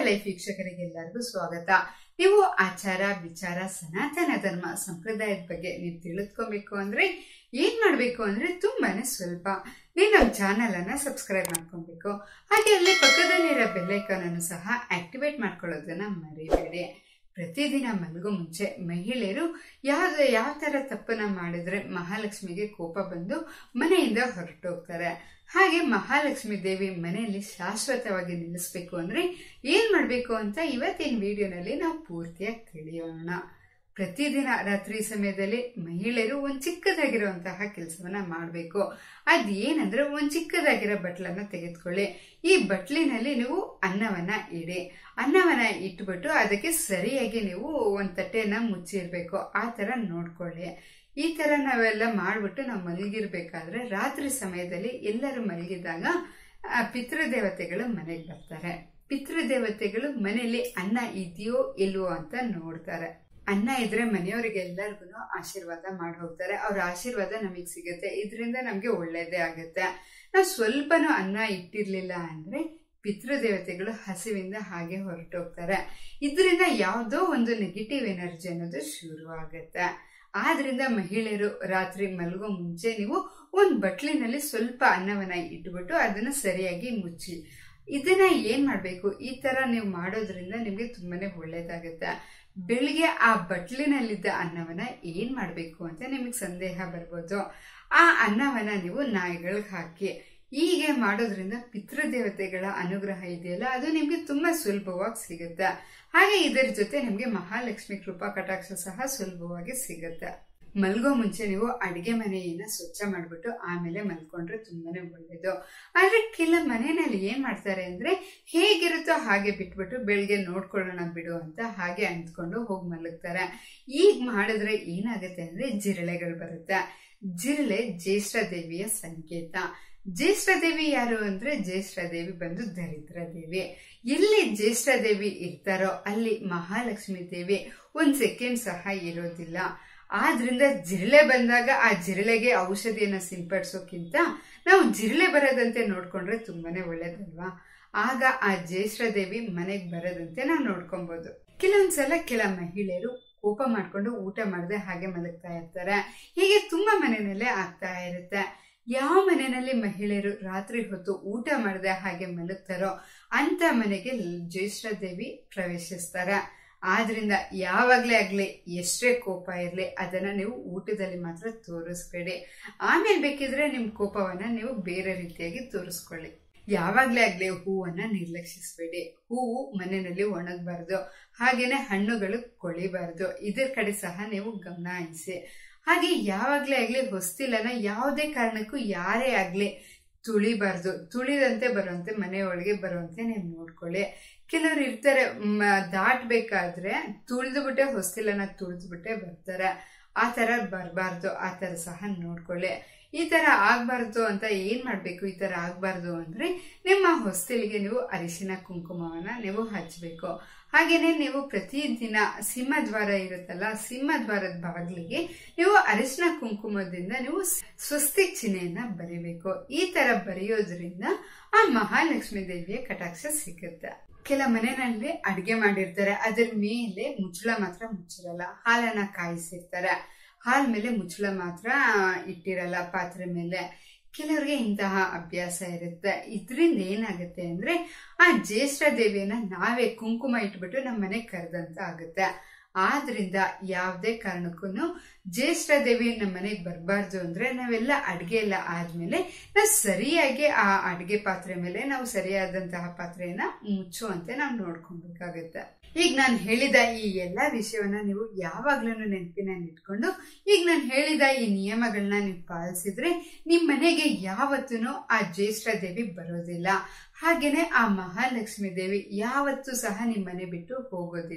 life ವೀಕ್ಷಕರಿಗೆಲ್ಲರಿಗೂ ಸ್ವಾಗತ ನೀವು ಆಚಾರ ವಿಚಾರ ಸನಾತನ ಧರ್ಮ ಸಂಪ್ರದಾಯದ ಬಗ್ಗೆ ನೀವು ತಿಳಿದುಕೊಬೇಕು ಅಂದ್ರೆ ಏನ್ ಮಾಡ್ಬೇಕು ಅಂದ್ರೆ ತುಂಬಾನೇ ಸ್ವಲ್ಪ ನೀವು ನಮ್ಮ ಚಾನಲ್ ಅನ್ನ ಸಬ್ಸ್ಕ್ರೈಬ್ ಮಾಡ್ಕೊಬೇಕು ಹಾಗೆ ಅಲ್ಲಿ ಪಕ್ಕದಲ್ಲಿರೋ ಬೆಲ್ಲೈಕಾನ್ ಅನ್ನು ಸಹ ಆಕ್ಟಿವೇಟ್ ಮಾಡ್ಕೊಳ್ಳೋದನ್ನ ಮರಿಬೇಡಿ ಪ್ರತಿದಿನ ಮಲಗೋ ಮುಂಚೆ ಮಹಿಳೆಯರು ಯಾವ್ದು ಯಾವ ತರ ತಪ್ಪನ್ನ ಮಾಡಿದ್ರೆ ಮಹಾಲಕ್ಷ್ಮಿಗೆ ಕೋಪ ಬಂದು ಮನೆಯಿಂದ ಹೊರಟೋಗ್ತಾರೆ ಹಾಗೆ ಮಹಾಲಕ್ಷ್ಮಿ ದೇವಿ ಮನೆಯಲ್ಲಿ ಶಾಶ್ವತವಾಗಿ ನಿಲ್ಲಿಸ್ಬೇಕು ಅಂದ್ರೆ ಏನ್ ಮಾಡ್ಬೇಕು ಅಂತ ಇವತ್ತಿನ ವಿಡಿಯೋನಲ್ಲಿ ನಾವು ಪೂರ್ತಿಯಾಗಿ ತಿಳಿಯೋಣ ಪ್ರತಿದಿನ ರಾತ್ರಿ ಸಮಯದಲ್ಲಿ ಮಹಿಳೆಯರು ಒಂದ್ ಚಿಕ್ಕದಾಗಿರುವಂತಹ ಕೆಲಸವನ್ನ ಮಾಡಬೇಕು ಅದೇನಂದ್ರೆ ಒಂದ್ ಚಿಕ್ಕದಾಗಿರೋ ಬಟ್ಲನ್ನ ತೆಗೆದುಕೊಳ್ಳಿ ಈ ಬಟ್ಲಿನಲ್ಲಿ ನೀವು ಅನ್ನವನ್ನ ಇಡಿ ಅನ್ನವನ್ನ ಇಟ್ಬಿಟ್ಟು ಅದಕ್ಕೆ ಸರಿಯಾಗಿ ನೀವು ಒಂದ್ ತಟ್ಟೆನ ಮುಚ್ಚಿರ್ಬೇಕು ಆ ತರ ನೋಡ್ಕೊಳ್ಳಿ ಈ ತರ ನಾವೆಲ್ಲ ಮಾಡ್ಬಿಟ್ಟು ನಾವು ಮಲಗಿರ್ಬೇಕಾದ್ರೆ ರಾತ್ರಿ ಸಮಯದಲ್ಲಿ ಎಲ್ಲರೂ ಮಲಗಿದಾಗ ಆ ಪಿತೃದೇವತೆಗಳು ಮನೆಗೆ ಬರ್ತಾರೆ ಪಿತೃದೇವತೆಗಳು ಮನೆಯಲ್ಲಿ ಅನ್ನ ಇದೆಯೋ ಇಲ್ವೋ ಅಂತ ನೋಡ್ತಾರೆ ಅನ್ನ ಇದ್ರೆ ಮನೆಯವರಿಗೆಲ್ಲರಿಗೂ ಆಶೀರ್ವಾದ ಮಾಡಿ ಹೋಗ್ತಾರೆ ಅವ್ರ ಆಶೀರ್ವಾದ ನಮಗೆ ಸಿಗುತ್ತೆ ಇದರಿಂದ ನಮ್ಗೆ ಒಳ್ಳೇದೇ ಆಗುತ್ತೆ ನಾವು ಸ್ವಲ್ಪನೂ ಅನ್ನ ಇಟ್ಟಿರ್ಲಿಲ್ಲ ಅಂದ್ರೆ ಪಿತೃದೇವತೆಗಳು ಹಸಿವಿಂದ ಹಾಗೆ ಹೊರಟೋಗ್ತಾರೆ ಇದರಿಂದ ಯಾವುದೋ ಒಂದು ನೆಗೆಟಿವ್ ಎನರ್ಜಿ ಅನ್ನೋದು ಶುರು ಆಗುತ್ತೆ ಆದ್ರಿಂದ ಮಹಿಳೆಯರು ರಾತ್ರಿ ಮಲಗೋ ಮುಂಚೆ ನೀವು ಒಂದ್ ಬಟ್ಲಿನಲ್ಲಿ ಸ್ವಲ್ಪ ಅನ್ನವನ್ನ ಇಟ್ಬಿಟ್ಟು ಅದನ್ನ ಸರಿಯಾಗಿ ಮುಚ್ಚಿ ಇದನ್ನ ಏನ್ ಮಾಡ್ಬೇಕು ಈ ತರ ನೀವು ಮಾಡೋದ್ರಿಂದ ನಿಮ್ಗೆ ತುಂಬಾನೇ ಒಳ್ಳೇದಾಗುತ್ತೆ ಬೆಳಿಗ್ಗೆ ಆ ಬಟ್ಲಿನಲ್ಲಿದ್ದ ಅನ್ನವನ್ನ ಏನ್ ಮಾಡ್ಬೇಕು ಅಂತ ನಿಮಗೆ ಸಂದೇಹ ಬರ್ಬೋದು ಆ ಅನ್ನವನ್ನ ನೀವು ನಾಯಿಗಳಿಗೆ ಹಾಕಿ ಹೀಗೆ ಮಾಡೋದ್ರಿಂದ ಪಿತೃದೇವತೆಗಳ ಅನುಗ್ರಹ ಇದೆಯಲ್ಲ ಅದು ನಿಮ್ಗೆ ತುಂಬಾ ಸುಲಭವಾಗಿ ಸಿಗುತ್ತೆ ಹಾಗೆ ಇದರ ಜೊತೆ ನಿಮ್ಗೆ ಮಹಾಲಕ್ಷ್ಮಿ ಕೃಪಾ ಕಟಾಕ್ಷ ಸಹ ಸುಲಭವಾಗಿ ಸಿಗುತ್ತೆ ಮಲ್ಗೋ ಮುಂಚೆ ನೀವು ಅಡಿಗೆ ಮನೆಯನ್ನ ಸ್ವಚ್ಛ ಮಾಡ್ಬಿಟ್ಟು ಆಮೇಲೆ ಮಲ್ಕೊಂಡ್ರೆ ತುಂಬಾನೇ ಒಳ್ಳೇದು ಆದ್ರೆ ಕೆಲ ಮನೆಯಲ್ಲಿ ಏನ್ ಮಾಡ್ತಾರೆ ಅಂದ್ರೆ ಹೇಗಿರುತ್ತೋ ಹಾಗೆ ಬಿಟ್ಬಿಟ್ಟು ಬೆಳಿಗ್ಗೆ ನೋಡ್ಕೊಳ್ಳೋಣ ಬಿಡು ಅಂತ ಹಾಗೆ ಅಂದ್ಕೊಂಡು ಹೋಗಿ ಮಲಗ್ತಾರೆ ಈಗ ಮಾಡಿದ್ರೆ ಏನಾಗುತ್ತೆ ಅಂದ್ರೆ ಜಿರಳೆಗಳು ಬರುತ್ತೆ ಜಿರಳೆ ಜ್ಯೇಷ್ಠ ದೇವಿಯ ಸಂಕೇತ ಜ್ಯೇಷ್ಠ ದೇವಿ ಯಾರು ಅಂದ್ರೆ ಜ್ಯೇಷ್ಠ ದೇವಿ ಬಂದು ದರಿದ್ರ ದೇವಿ ಎಲ್ಲಿ ಜ್ಯೇಷ್ಠ ದೇವಿ ಇರ್ತಾರೋ ಅಲ್ಲಿ ಮಹಾಲಕ್ಷ್ಮಿ ದೇವಿ ಒಂದ್ ಸೆಕೆಂಡ್ ಸಹ ಇರೋದಿಲ್ಲ ಆದ್ರಿಂದ ಜಿರಳೆ ಬಂದಾಗ ಆ ಜಿರಳೆಗೆ ಔಷಧಿಯನ್ನ ಸಿಂಪಡಿಸೋಕ್ಕಿಂತ ನಾವು ಜಿರಳೆ ಬರದಂತೆ ನೋಡ್ಕೊಂಡ್ರೆ ತುಂಬಾನೇ ಒಳ್ಳೇದಲ್ವಾ ಆಗ ಆ ಜ್ಯೇಷ್ಠ ದೇವಿ ಮನೆಗೆ ಬರದಂತೆ ನಾವು ನೋಡ್ಕೊಬಹುದು ಕೆಲವೊಂದ್ಸಲ ಕೆಲ ಮಹಿಳೆಯರು ಕೋಪ ಮಾಡ್ಕೊಂಡು ಊಟ ಮಾಡದೆ ಹಾಗೆ ಮಲಗ್ತಾ ಇರ್ತಾರೆ ಹೀಗೆ ತುಂಬಾ ಮನೆಯಲ್ಲೇ ಆಗ್ತಾ ಇರುತ್ತೆ ಯಾವ ಮನೆಯಲ್ಲಿ ಮಹಿಳೆಯರು ರಾತ್ರಿ ಹೊತ್ತು ಊಟ ಮಾಡದೆ ಹಾಗೆ ಮಲಗ್ತಾರೋ ಅಂತ ಮನೆಗೆ ಜ್ಯೇಷ್ಠ ದೇವಿ ಪ್ರವೇಶಿಸ್ತಾರೆ ಆದ್ರಿಂದ ಯಾವಾಗ್ಲೇ ಆಗ್ಲಿ ಎಷ್ಟೇ ಕೋಪ ಇರ್ಲಿ ಅದನ್ನ ನೀವು ಊಟದಲ್ಲಿ ಮಾತ್ರ ತೋರಿಸ್ಬೇಡಿ ಆಮೇಲೆ ಬೇಕಿದ್ರೆ ನಿಮ್ ಕೋಪವನ್ನ ನೀವು ಬೇರೆ ರೀತಿಯಾಗಿ ತೋರಿಸ್ಕೊಳ್ಳಿ ಯಾವಾಗ್ಲೇ ಆಗ್ಲಿ ಹೂವನ್ನ ನಿರ್ಲಕ್ಷಿಸಬೇಡಿ ಹೂವು ಮನೆಯಲ್ಲಿ ಒಣಗಬಾರ್ದು ಹಾಗೇನೆ ಹಣ್ಣುಗಳು ಕೊಳಿಬಾರ್ದು ಇದ್ರ ಕಡೆ ಸಹ ನೀವು ಗಮನ ಹರಿಸಿ ಹಾಗೆ ಯಾವಾಗ್ಲೇ ಆಗ್ಲಿ ಹೊಸ್ತಿಲನ ಯಾವುದೇ ಕಾರಣಕ್ಕೂ ಯಾರೇ ಆಗ್ಲಿ ತುಳಿಬಾರ್ದು ತುಳಿದಂತೆ ಬರುವಂತೆ ಮನೆಯೊಳಗೆ ಬರುವಂತೆ ನೀವು ನೋಡ್ಕೊಳ್ಳಿ ಕೆಲವರು ಇರ್ತಾರೆ ದಾಟ್ಬೇಕಾದ್ರೆ ತುಳಿದು ಬಿಟ್ಟೆ ಹೊಸ್ತಿಲನ ತುಳಿದು ಬಿಟ್ಟೆ ಬರ್ತಾರೆ ಆ ತರ ಬರಬಾರ್ದು ಆ ತರ ಸಹ ನೋಡ್ಕೊಳ್ಳಿ ಈ ತರ ಆಗ್ಬಾರ್ದು ಅಂತ ಏನ್ ಮಾಡ್ಬೇಕು ಈ ತರ ಆಗ್ಬಾರ್ದು ಅಂದ್ರೆ ನಿಮ್ಮ ಹೊಸ್ತಿಲಿಗೆ ನೀವು ಅರಿಶಿನ ಕುಂಕುಮವನ್ನ ನೀವು ಹಚ್ಚಬೇಕು ಹಾಗೇನೆ ನೀವು ಪ್ರತಿದಿನ ಸಿಂಹದ್ವಾರ ಇರುತ್ತಲ್ಲ ಸಿಂಹದ್ವಾರದ ಬಾಗಿಲಿಗೆ ನೀವು ಅರಿಶಿನ ಕುಂಕುಮದಿಂದ ನೀವು ಸ್ವಸ್ತಿಕ್ ಚಿಹ್ನೆಯನ್ನ ಬರಿಬೇಕು ಈ ತರ ಬರೆಯೋದ್ರಿಂದ ಆ ಮಹಾಲಕ್ಷ್ಮಿ ದೇವಿಯ ಕಟಾಕ್ಷ ಸಿಗುತ್ತೆ ಕೆಲ ಮನೆಯಲ್ಲಿ ಅಡಿಗೆ ಮಾಡಿರ್ತಾರೆ ಅದ್ರ ಮೇಲೆ ಮುಚ್ಚಳ ಮಾತ್ರ ಮುಚ್ಚಿರಲ್ಲ ಹಾಲನ್ನ ಕಾಯಿಸಿರ್ತಾರೆ ಹಾಲ್ ಮೇಲೆ ಮುಚ್ಚಳ ಮಾತ್ರ ಇಟ್ಟಿರಲ್ಲ ಪಾತ್ರೆ ಮೇಲೆ ಕೆಲವರಿಗೆ ಇಂತಹ ಅಭ್ಯಾಸ ಇರುತ್ತೆ ಇದರಿಂದ ಏನಾಗುತ್ತೆ ಅಂದ್ರೆ ಆ ಜ್ಯೇಷ್ಠ ದೇವಿಯನ್ನ ನಾವೇ ಕುಂಕುಮ ಇಟ್ಬಿಟ್ಟು ನಮ್ಮ ಮನೆಗೆ ಕರೆದಂತ ಆಗುತ್ತೆ ಆದ್ರಿಂದ ಯಾವುದೇ ಕಾರಣಕ್ಕೂ ಜ್ಯೇಷ್ಠ ದೇವಿ ನಮ್ಮ ಮನೆಗೆ ಬರಬಾರ್ದು ಅಂದ್ರೆ ನಾವೆಲ್ಲ ಅಡ್ಗೆ ಎಲ್ಲ ಆದ್ಮೇಲೆ ನಾವು ಸರಿಯಾಗಿ ಆ ಅಡ್ಗೆ ಪಾತ್ರೆ ಮೇಲೆ ನಾವು ಸರಿಯಾದಂತಹ ಪಾತ್ರೆಯನ್ನ ಮುಚ್ಚುವಂತೆ ನಾವು ನೋಡ್ಕೊಬೇಕಾಗತ್ತೆ ಈಗ ನಾನು ಹೇಳಿದ ಈ ಎಲ್ಲಾ ವಿಷಯವನ್ನ ನೀವು ಯಾವಾಗ್ಲೂ ನೆನಪಿನಲ್ಲಿ ಇಟ್ಕೊಂಡು ಈಗ ನಾನು ಹೇಳಿದ ಈ ನಿಯಮಗಳನ್ನ ನೀವು ಪಾಲಿಸಿದ್ರೆ ನಿಮ್ ಮನೆಗೆ ಯಾವತ್ತೂ ಆ ಜ್ಯೇಷ್ಠ ದೇವಿ ಬರೋದಿಲ್ಲ ಹಾಗೇನೆ ಆ ಮಹಾಲಕ್ಷ್ಮಿ ದೇವಿ ಯಾವತ್ತೂ ಸಹ ನಿಮ್ ಮನೆ ಬಿಟ್ಟು ಹೋಗೋದಿಲ್ಲ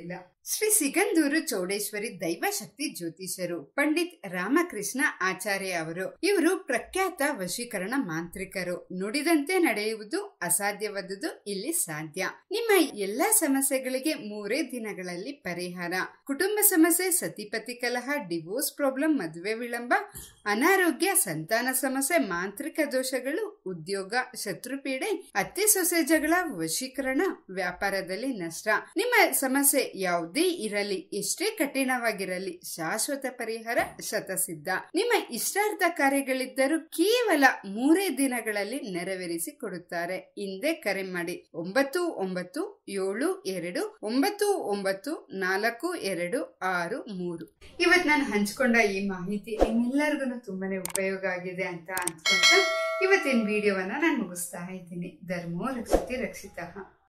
ಶ್ರೀ ಸಿಗಂದೂರು ಚೌಡೇಶ್ವರಿ ದೈವಶಕ್ತಿ ಜ್ಯೋತಿಷರು ಪಂಡಿತ್ ರಾಮಕೃಷ್ಣ ಆಚಾರ್ಯ ಅವರು ಇವರು ಪ್ರಖ್ಯಾತ ವಶೀಕರಣ ಮಾಂತ್ರಿಕರು ನುಡಿದಂತೆ ನಡೆಯುವುದು ಅಸಾಧ್ಯವಾದುದು ಇಲ್ಲಿ ಸಾಧ್ಯ ನಿಮ್ಮ ಎಲ್ಲಾ ಸಮಸ್ಯೆಗಳಿಗೆ ಮೂರೇ ದಿನಗಳಲ್ಲಿ ಪರಿಹಾರ ಕುಟುಂಬ ಸಮಸ್ಯೆ ಸತಿಪತಿ ಕಲಹ ಡಿವೋರ್ಸ್ ಪ್ರಾಬ್ಲಮ್ ಮದುವೆ ವಿಳಂಬ ಅನಾರೋಗ್ಯ ಸಂತಾನ ಸಮಸ್ಯೆ ಮಾಂತ್ರಿಕ ದೋಷಗಳು ಉದ್ಯೋಗ ಶತ್ರುಪೀಡೆ ಅತ್ತೆ ಸೊಸೆ ಜಗಳ ವಶೀಕರಣ ವ್ಯಾಪಾರದಲ್ಲಿ ನಷ್ಟ ನಿಮ್ಮ ಸಮಸ್ಯೆ ಯಾವುದೇ ಇರಲಿ ಎಷ್ಟೇ ಕಠಿಣವಾಗಿರಲಿ ಶಾಶ್ವತ ಪರಿಹಾರ ಶತಸಿದ್ಧ ನಿಮ್ಮ ಇಷ್ಟಾರ್ಥ ಕಾರ್ಯಗಳಿದ್ದರೂ ಕೇವಲ ಮೂರೇ ದಿನಗಳಲ್ಲಿ ನೆರವೇರಿಸಿ ಕೊಡುತ್ತಾರೆ ಹಿಂದೆ ಕರೆ ಮಾಡಿ ಒಂಬತ್ತು ಒಂಬತ್ತು ಏಳು ಎರಡು ಒಂಬತ್ತು ಒಂಬತ್ತು ನಾಲ್ಕು ಎರಡು ಆರು ಮೂರು ಇವತ್ತು ನಾನು ಹಂಚ್ಕೊಂಡ ಈ ಮಾಹಿತಿ ನಿಮ್ಮೆಲ್ಲರಿಗೂ ತುಂಬಾನೇ ಉಪಯೋಗ ಆಗಿದೆ ಅಂತ ಅಂದ್ಕೊಂತ ಇವತ್ತಿನ ವಿಡಿಯೋವನ್ನ ನಾನು ಮುಗಿಸ್ತಾ ಇದ್ದೀನಿ ಧರ್ಮೋ ರಕ್ಷತಿ ರಕ್ಷಿತ